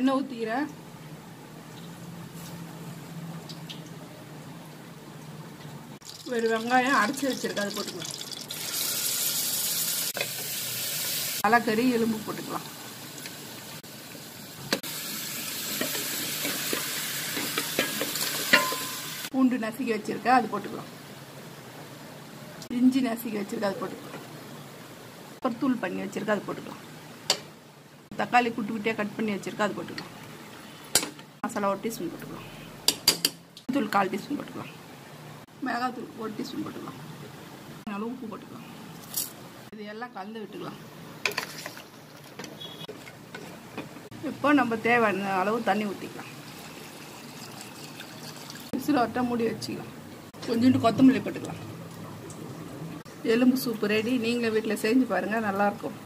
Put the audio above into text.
எண்ணெய் ஊற்றிக்கிறேன் ஒரு வெங்காயம் அரைச்சி வச்சிருக்கேன் அது போட்டுக்கலாம் தலைக்கறி எலும்பு போட்டுக்கலாம் பூண்டு நசுக்கி வச்சிருக்கேன் அது போட்டுக்கலாம் இஞ்சி நசுக்கி வச்சிருக்கேன் அது போட்டுக்கலாம் அப்புறம் தூள் பண்ணி வச்சிருக்கேன் அது போட்டுக்கலாம் தக்காளி குட்டி குட்டியாக கட் பண்ணி வச்சிருக்கேன் அது போட்டுக்கலாம் மசாலா ஒரு டீஸ்பூன் போட்டுக்கலாம் தூள் கால் டீஸ்பூன் போட்டுக்கலாம் மிளகாத்தூள் ஒரு டீஸ்பூன் போட்டுக்கலாம் அளவு உப்பு போட்டுக்கலாம் இது எல்லாம் கலந்து விட்டுக்கலாம் இப்போ நம்ம தேவையான அளவு தண்ணி ஊற்றிக்கலாம் விசில் வட்ட மூடி வச்சுக்கலாம் கொஞ்சோண்டு கொத்தமல்லி போட்டுக்கலாம் எலும்பு சூப்பு ரெடி நீங்களும் வீட்டில் செஞ்சு பாருங்கள் நல்லாயிருக்கும்